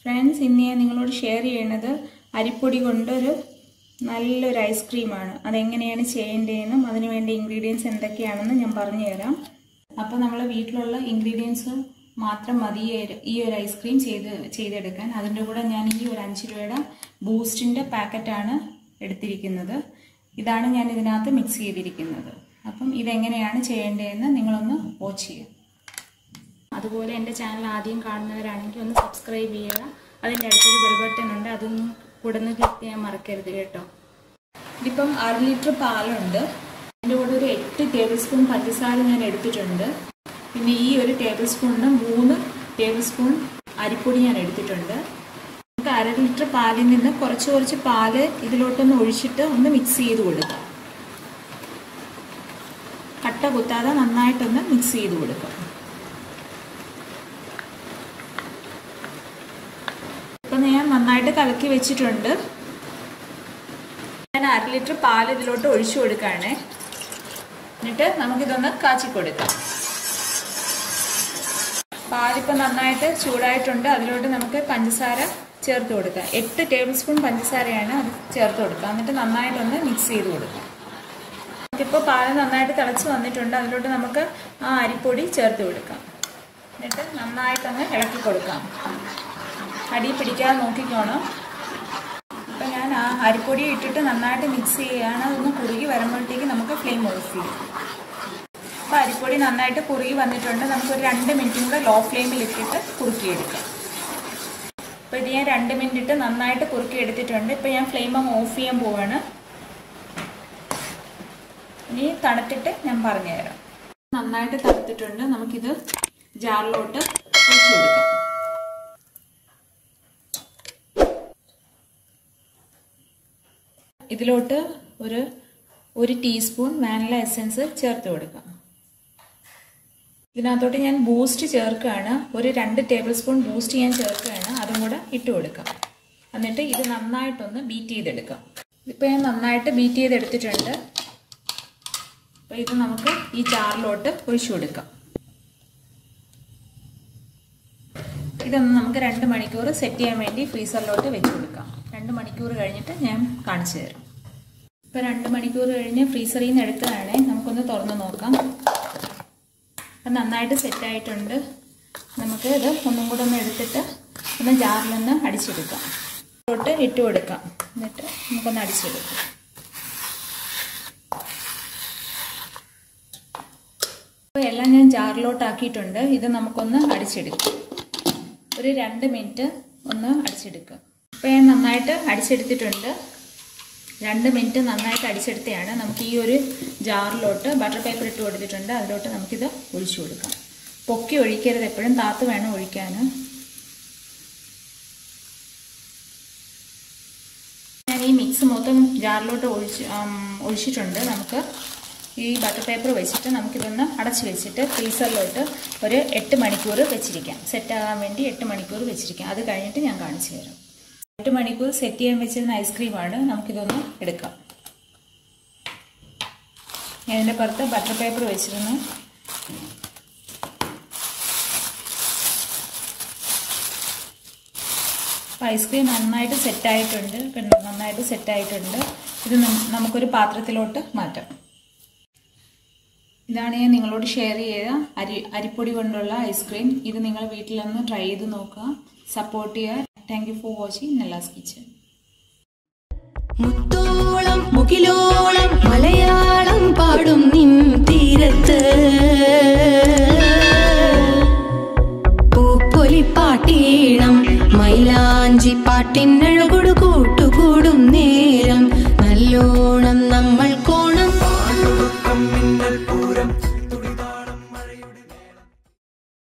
friends ഇന്ന് ഞാൻ നിങ്ങളോട് ഷെയർ ചെയ്യണത് അരിപ്പൊടി കൊണ്ടൊരു നല്ലൊരു ഐസ്ക്രീമാണ് അതെങ്ങനെയാണ് ചെയ്യേണ്ടതെന്നും അതിന് വേണ്ട ഇൻഗ്രീഡിയൻസ് എന്തൊക്കെയാണെന്ന് ഞാൻ പറഞ്ഞു തരാം അപ്പോൾ നമ്മൾ വീട്ടിലുള്ള ഇൻഗ്രീഡിയൻസ് മാത്രം മതി ഈ ഒരു- ഈ ഒരു ഐസ്ക്രീം ചെയ്ത് ചെയ്തെടുക്കാൻ അതിൻ്റെ കൂടെ ഞാൻ ഈ ഒരു അഞ്ച് രൂപയുടെ ബൂസ്റ്റിൻ്റെ പാക്കറ്റാണ് എടുത്തിരിക്കുന്നത് ഇതാണ് ഞാൻ ഇതിനകത്ത് മിക്സ് ചെയ്തിരിക്കുന്നത് അപ്പം ഇതെങ്ങനെയാണ് ചെയ്യേണ്ടതെന്ന് നിങ്ങളൊന്ന് വാച്ച് ചെയ്യുക അതുപോലെ എൻ്റെ ചാനൽ ആദ്യം കാണുന്നവരാണെങ്കിൽ ഒന്ന് സബ്സ്ക്രൈബ് ചെയ്യുക അതിൻ്റെ അടുത്തൊരു ബെൽ ബട്ടൺ ഉണ്ട് അതൊന്നും കൂടെ ഒന്ന് ക്ലിക്ക് ചെയ്യാൻ മറക്കരുത് കേട്ടോ ഇതിപ്പം അര ലിറ്റർ പാലുണ്ട് അതിൻ്റെ കൂടെ ഒരു എട്ട് ടേബിൾ സ്പൂൺ പഞ്ചസാര ഞാൻ എടുത്തിട്ടുണ്ട് പിന്നെ ഈ ഒരു ടേബിൾ സ്പൂണിന് മൂന്ന് ടേബിൾ സ്പൂൺ അരിപ്പൊടി ഞാൻ എടുത്തിട്ടുണ്ട് നമുക്ക് അര ലിറ്റർ പാലിൽ നിന്ന് കുറച്ച് കുറച്ച് പാല് ഇതിലോട്ടൊന്ന് ഒഴിച്ചിട്ട് ഒന്ന് മിക്സ് ചെയ്ത് കൊടുക്കാം കട്ട കുത്താതെ നന്നായിട്ടൊന്ന് മിക്സ് ചെയ്ത് കൊടുക്കാം ഇപ്പം ഞാൻ നന്നായിട്ട് കലക്കി വെച്ചിട്ടുണ്ട് ഞാൻ അര ലിറ്റർ പാൽ ഇതിലോട്ട് ഒഴിച്ചു കൊടുക്കുകയാണേ എന്നിട്ട് നമുക്കിതൊന്ന് കാച്ചി കൊടുക്കാം പാലിപ്പോൾ നന്നായിട്ട് ചൂടായിട്ടുണ്ട് അതിലോട്ട് നമുക്ക് പഞ്ചസാര ചേർത്ത് കൊടുക്കാം എട്ട് ടേബിൾ സ്പൂൺ പഞ്ചസാരയാണ് അത് ചേർത്ത് കൊടുക്കുക എന്നിട്ട് നന്നായിട്ടൊന്ന് മിക്സ് ചെയ്ത് കൊടുക്കാം നമുക്കിപ്പോൾ പാല് നന്നായിട്ട് തിളച്ച് വന്നിട്ടുണ്ട് അതിലോട്ട് നമുക്ക് ആ അരിപ്പൊടി ചേർത്ത് കൊടുക്കാം എന്നിട്ട് നന്നായിട്ടൊന്ന് ഇളക്കി കൊടുക്കാം അടി പിടിക്കാതെ നോക്കിക്കോണം അപ്പം ഞാൻ ആ അരിപ്പൊടി ഇട്ടിട്ട് നന്നായിട്ട് മിക്സ് ചെയ്യുകയാണ് അതൊന്ന് കുറുകി വരുമ്പോഴത്തേക്ക് നമുക്ക് ഫ്ലെയിം ഓഫ് ചെയ്യും അപ്പോൾ അരിപ്പൊടി നന്നായിട്ട് കുറുകി വന്നിട്ടുണ്ട് നമുക്കൊരു രണ്ട് മിനിറ്റും കൂടെ ലോ ഫ്ലെയിമിൽ ഇട്ടിട്ട് കുറുക്കിയെടുക്കാം അപ്പോൾ ഇത് ഞാൻ രണ്ട് മിനിറ്റ് ഇട്ട് നന്നായിട്ട് കുറുക്കി എടുത്തിട്ടുണ്ട് ഇപ്പോൾ ഞാൻ ഫ്ലെയിം അങ്ങ് ഓഫ് ചെയ്യാൻ പോവാണ് ഇനി തണുത്തിട്ട് ഞാൻ പറഞ്ഞുതരാം നന്നായിട്ട് തണുത്തിട്ടുണ്ട് നമുക്കിത് ജാറിലോട്ട് ഒഴിച്ചു കൊടുക്കാം ഇതിലോട്ട് ഒരു ഒരു ടീസ്പൂൺ വാനില എസൻസ് ചേർത്ത് കൊടുക്കാം ഇതിനകത്തോട്ട് ഞാൻ ബൂസ്റ്റ് ചേർക്കുകയാണ് ഒരു രണ്ട് ടേബിൾ സ്പൂൺ ബൂസ്റ്റ് ഞാൻ ചേർക്കുകയാണ് അതും കൂടെ ഇട്ട് കൊടുക്കാം എന്നിട്ട് ഇത് നന്നായിട്ടൊന്ന് ബീറ്റ് ചെയ്തെടുക്കാം ഇപ്പോൾ ഞാൻ നന്നായിട്ട് ബീറ്റ് ചെയ്തെടുത്തിട്ടുണ്ട് അപ്പോൾ ഇത് നമുക്ക് ഈ ചാറിലോട്ട് ഒഴിച്ചു കൊടുക്കാം ഇതൊന്ന് നമുക്ക് രണ്ട് മണിക്കൂർ സെറ്റ് ചെയ്യാൻ വേണ്ടി ഫ്രീസറിലോട്ട് വെച്ച് കൊടുക്കാം രണ്ട് മണിക്കൂർ കഴിഞ്ഞിട്ട് ഞാൻ കാണിച്ചു തരാം ഇപ്പോൾ രണ്ട് മണിക്കൂർ കഴിഞ്ഞ് ഫ്രീസറിൽ നിന്ന് എടുത്തതാണേ നമുക്കൊന്ന് തുറന്ന് നോക്കാം അപ്പം നന്നായിട്ട് സെറ്റായിട്ടുണ്ട് നമുക്ക് ഇത് ഒന്നും കൂടെ ഒന്ന് എടുത്തിട്ട് ഒന്ന് ജാറിലൊന്ന് അടിച്ചെടുക്കാം തൊട്ട് ഇട്ട് കൊടുക്കാം എന്നിട്ട് നമുക്കൊന്ന് അടിച്ചെടുക്കാം അപ്പോൾ എല്ലാം ഞാൻ ജാറിലോട്ടാക്കിയിട്ടുണ്ട് ഇത് നമുക്കൊന്ന് അടിച്ചെടുക്കാം ഒരു രണ്ട് മിനിറ്റ് ഒന്ന് അടിച്ചെടുക്കുക ഇപ്പോൾ ഞാൻ നന്നായിട്ട് അടിച്ചെടുത്തിട്ടുണ്ട് രണ്ട് മിനിറ്റ് നന്നായിട്ട് അടിച്ചെടുത്തതാണ് നമുക്ക് ഈ ഒരു ജാറിലോട്ട് ബട്ടർ പേപ്പർ ഇട്ട് കൊടുത്തിട്ടുണ്ട് അതിലോട്ട് നമുക്കിത് ഒഴിച്ചു കൊടുക്കാം പൊക്കി ഒഴിക്കരുത് എപ്പോഴും താത്ത് വേണം ഒഴിക്കാൻ ഞാൻ ഈ മിക്സ് മൊത്തം ജാറിലോട്ട് ഒഴിച്ച് ഒഴിച്ചിട്ടുണ്ട് നമുക്ക് ഈ ബട്ടർ പേപ്പർ വെച്ചിട്ട് നമുക്കിതൊന്ന് അടച്ച് വെച്ചിട്ട് ഫ്രീസറിലോട്ട് ഒരു എട്ട് മണിക്കൂർ വെച്ചിരിക്കാം സെറ്റാകാൻ വേണ്ടി എട്ട് മണിക്കൂർ വെച്ചിരിക്കാം അത് കഴിഞ്ഞിട്ട് ഞാൻ കാണിച്ചു തരാം എട്ട് മണിക്കൂർ സെറ്റ് ചെയ്യാൻ വെച്ചിരുന്ന ഐസ്ക്രീമാണ് നമുക്കിതൊന്ന് എടുക്കാം ഞാൻ ഇതിൻ്റെ പുറത്ത് ബട്ടർ പേപ്പർ വെച്ചിരുന്നു അപ്പോൾ ഐസ്ക്രീം നന്നായിട്ട് സെറ്റായിട്ടുണ്ട് കണ്ടോ നന്നായിട്ട് സെറ്റായിട്ടുണ്ട് ഇത് നമുക്കൊരു പാത്രത്തിലോട്ട് മാറ്റാം ഇതാണ് ഞാൻ നിങ്ങളോട് ഷെയർ ചെയ്ത അരി അരിപ്പൊടി കൊണ്ടുള്ള ഐസ്ക്രീം ഇത് നിങ്ങൾ വീട്ടിലൊന്ന് ട്രൈ ചെയ്ത് നോക്കുക സപ്പോർട്ട് ചെയ്യുക thank you for watching Nella's kitchen മുത്തോളം മുകിലോളം മലയാളം പാടും നിൻ തീരത്ത് പൂപ്പൊലിപ്പാട്ടീണം മൈലാഞ്ചി പാട്ടിനഴകൊടു കൂട്ടുകൂടും നേരം